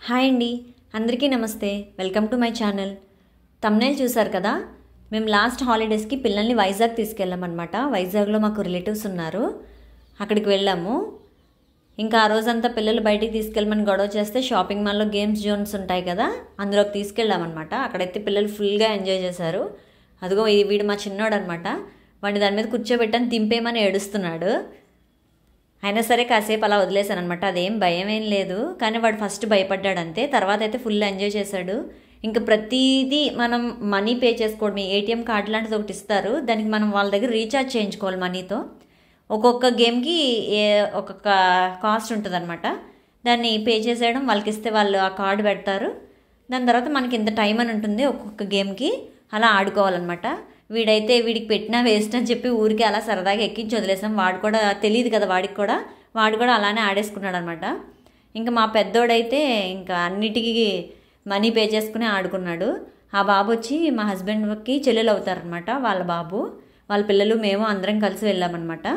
hi అండి అందరికీ నమస్తే welcome to my channel thumbnail చూసారు కదా మేము లాస్ట్ హాలిడేస్కి పిల్లల్ని వైజాగ్ తీసుకెళ్ళామన్నమాట వైజాగ్లో మాకు రిలేటివ్స్ ఉన్నారు అక్కడికి వెళ్ళాము ఇంకా ఆ రోజంతా పిల్లలు బయటికి తీసుకెళ్ళమని గొడవ చేస్తే షాపింగ్ మాల్లో గేమ్స్ జోన్స్ ఉంటాయి కదా అందులోకి తీసుకెళ్ళామన్నమాట అక్కడైతే పిల్లలు ఫుల్గా ఎంజాయ్ చేశారు అదిగో ఈ వీడు మా చిన్నోడు అనమాట వాడిని దాని మీద కూర్చోబెట్టని దింపేమని ఏడుస్తున్నాడు అయినా సరే కాసేపు అలా వదిలేశాను అనమాట అదేం భయం ఏం లేదు కానీ వాడు ఫస్ట్ భయపడ్డాడు అంతే తర్వాత అయితే ఫుల్ ఎంజాయ్ చేశాడు ఇంకా ప్రతిదీ మనం మనీ పే చేసుకోవడం ఏటీఎం కార్డు లాంటిది ఒకటి ఇస్తారు దానికి మనం వాళ్ళ దగ్గర రీఛార్జ్ చేయించుకోవాలి మనీతో ఒక్కొక్క గేమ్కి ఏ ఒక్కొక్క కాస్ట్ ఉంటుంది అనమాట దాన్ని పే చేసేయడం వాళ్ళకి ఇస్తే వాళ్ళు ఆ కార్డు పెడతారు దాని తర్వాత మనకి ఇంత టైం అని ఉంటుంది ఒక్కొక్క గేమ్కి అలా ఆడుకోవాలన్నమాట వీడైతే వీడికి పెట్టినా వేస్ట్ అని చెప్పి ఊరికి అలా సరదాగా ఎక్కించి వదిలేసాం వాడు కూడా తెలియదు కదా వాడికి కూడా వాడు కూడా అలానే ఆడేసుకున్నాడు అనమాట ఇంకా మా పెద్దోడైతే ఇంకా అన్నిటికీ మనీ పే చేసుకుని ఆడుకున్నాడు ఆ బాబు వచ్చి మా హస్బెండ్కి చెల్లెలు అవుతారనమాట వాళ్ళ బాబు వాళ్ళ పిల్లలు మేము అందరం కలిసి వెళ్ళామన్నమాట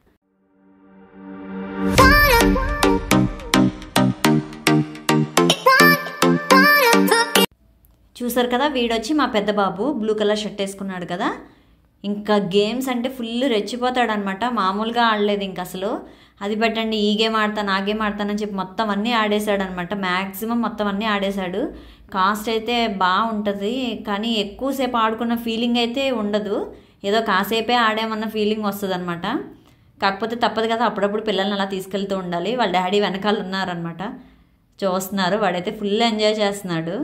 చూసారు కదా వీడొచ్చి మా పెద్ద బాబు బ్లూ కలర్ షర్ట్ వేసుకున్నాడు కదా ఇంకా గేమ్స్ అంటే ఫుల్ రెచ్చిపోతాడు అనమాట మామూలుగా ఆడలేదు ఇంక అసలు అది పెట్టండి ఈ గేమ్ ఆడతాను ఆ గేమ్ ఆడతానని చెప్పి మొత్తం అన్నీ ఆడేశాడు అనమాట మ్యాక్సిమం మొత్తం అన్నీ ఆడేశాడు కాస్ట్ అయితే బాగుంటుంది కానీ ఎక్కువసేపు ఆడుకున్న ఫీలింగ్ అయితే ఉండదు ఏదో కాసేపే ఆడామన్న ఫీలింగ్ వస్తుంది అనమాట కాకపోతే తప్పదు కదా అప్పుడప్పుడు పిల్లల్ని అలా తీసుకెళ్తూ ఉండాలి వాళ్ళ డాడీ వెనకాల ఉన్నారనమాట చూస్తున్నారు వాడైతే ఫుల్ ఎంజాయ్ చేస్తున్నాడు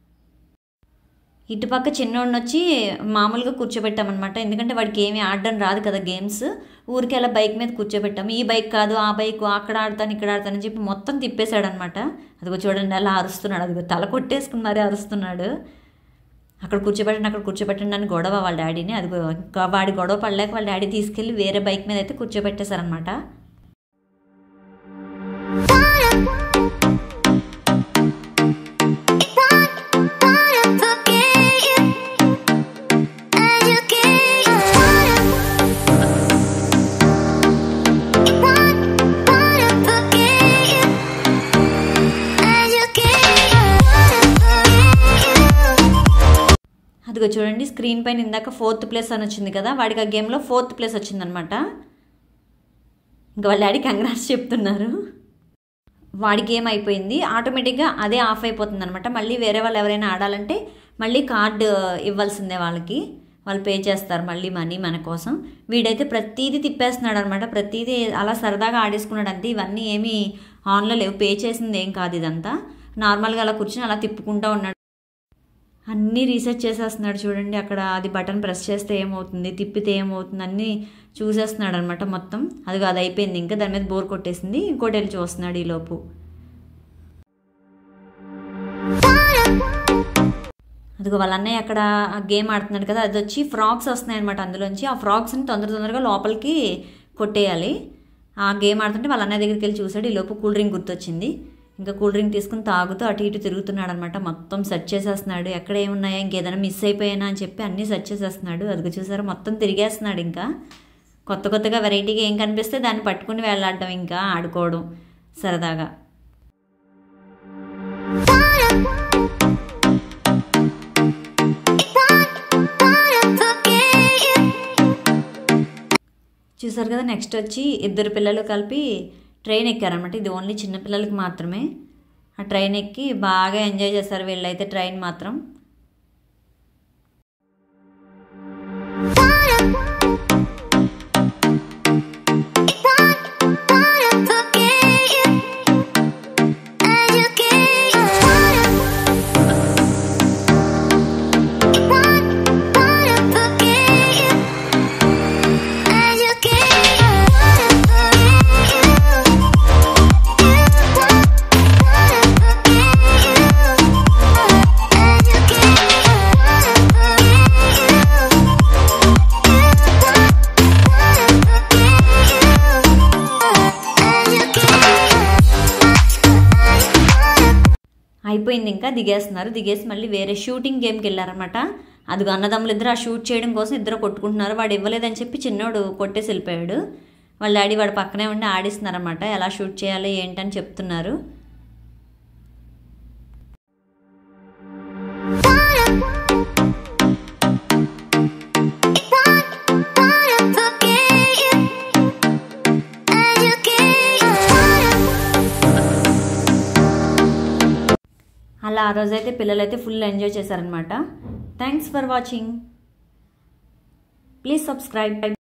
ఇటుపక్క చిన్నోడిని వచ్చి మామూలుగా కూర్చోబెట్టామన్నమాట ఎందుకంటే వాడికి ఏమీ ఆడడం రాదు కదా గేమ్స్ ఊరికి అలా బైక్ మీద కూర్చోబెట్టాము ఈ బైక్ కాదు ఆ బైక్ అక్కడ ఆడతాను ఇక్కడ ఆడతానని చెప్పి మొత్తం తిప్పేశాడు అనమాట అదిగో చూడండి అలా అరుస్తున్నాడు అదిగో తల కొట్టేసుకుని మరీ అరుస్తున్నాడు అక్కడ కూర్చోబెట్టండి అక్కడ కూర్చోబెట్టండి అని గొడవ వాళ్ళ డాడీని అదిగో ఇంకా వాడి గొడవ పడలేక వాళ్ళ డాడీ తీసుకెళ్ళి వేరే బైక్ మీద అయితే కూర్చోబెట్టేశారనమాట అదిగో చూడండి స్క్రీన్ పైన ఇందాక ఫోర్త్ ప్లేస్ అని వచ్చింది కదా వాడికి ఆ గేమ్లో ఫోర్త్ ప్లేస్ వచ్చిందనమాట ఇంకా వాళ్ళ డాడీ కంగ్రాట్స్ చెప్తున్నారు వాడి గేమ్ అయిపోయింది ఆటోమేటిక్గా అదే ఆఫ్ అయిపోతుంది అనమాట మళ్ళీ వేరే వాళ్ళు ఎవరైనా ఆడాలంటే మళ్ళీ కార్డు ఇవ్వాల్సిందే వాళ్ళకి వాళ్ళు పే చేస్తారు మళ్ళీ మనీ మన కోసం వీడైతే ప్రతీది తిప్పేస్తున్నాడు అనమాట ప్రతీది అలా సరదాగా ఆడేసుకున్నాడు అంతే ఇవన్నీ ఏమీ ఆన్లో లేవు పే చేసింది ఏం కాదు ఇదంతా నార్మల్గా అలా కూర్చొని అలా తిప్పుకుంటూ ఉన్నాడు అన్నీ రీసెర్చ్ చేసేస్తున్నాడు చూడండి అక్కడ అది బటన్ ప్రెస్ చేస్తే ఏమవుతుంది తిప్పితే ఏమవుతుంది అన్నీ చూసేస్తున్నాడు అనమాట మొత్తం అది అది అయిపోయింది ఇంకా దాని మీద బోర్ కొట్టేసింది ఇంకోటి వెళ్ళి చూస్తున్నాడు ఈలోపు అదిగో వాళ్ళ అన్నయ్య అక్కడ గేమ్ ఆడుతున్నాడు కదా అది వచ్చి ఫ్రాక్స్ వస్తున్నాయి అనమాట అందులోంచి ఆ ఫ్రాక్స్ని తొందర తొందరగా లోపలికి కొట్టేయాలి ఆ గేమ్ ఆడుతుంటే వాళ్ళ అన్నయ్య దగ్గరికి వెళ్ళి చూసాడు ఈలోపు కూల్ డ్రింక్ గుర్తొచ్చింది ఇంకా కూల్ డ్రింక్ తీసుకుని తాగుతూ అటు ఇటు తిరుగుతున్నాడు అనమాట మొత్తం సెర్చ్ చేసేస్తున్నాడు ఎక్కడ ఏమున్నాయా ఇంకేదైనా మిస్ అయిపోయానా అని చెప్పి అన్నీ సెర్చ్ చేసేస్తున్నాడు అదిగో చూసారా మొత్తం తిరిగేస్తున్నాడు ఇంకా కొత్త కొత్తగా వెరైటీగా ఏం కనిపిస్తే దాన్ని పట్టుకుని వెళ్ళాడడం ఇంకా ఆడుకోవడం సరదాగా చూసారు కదా నెక్స్ట్ వచ్చి ఇద్దరు పిల్లలు కలిపి ట్రైన్ ఎక్కారనమాట ఇది ఓన్లీ చిన్నపిల్లలకి మాత్రమే ఆ ట్రైన్ ఎక్కి బాగా ఎంజాయ్ చేస్తారు వీళ్ళైతే ట్రైన్ మాత్రం అయిపోయింది ఇంకా దిగేస్తున్నారు దిగేసి మళ్ళీ వేరే షూటింగ్ గేమ్కి వెళ్ళారనమాట అదిగో అన్నదమ్ములు ఇద్దరు ఆ షూట్ చేయడం కోసం ఇద్దరు కొట్టుకుంటున్నారు వాడు ఇవ్వలేదని చెప్పి చిన్నోడు కొట్టేసి వెళ్ళిపోయాడు వాళ్ళ డాడీ వాడు పక్కనే ఉండి ఆడిస్తున్నారన్నమాట ఎలా షూట్ చేయాలి ఏంటని చెప్తున్నారు అలా ఆ రోజైతే పిల్లలైతే ఫుల్ ఎంజాయ్ చేశారనమాట thanks for watching please subscribe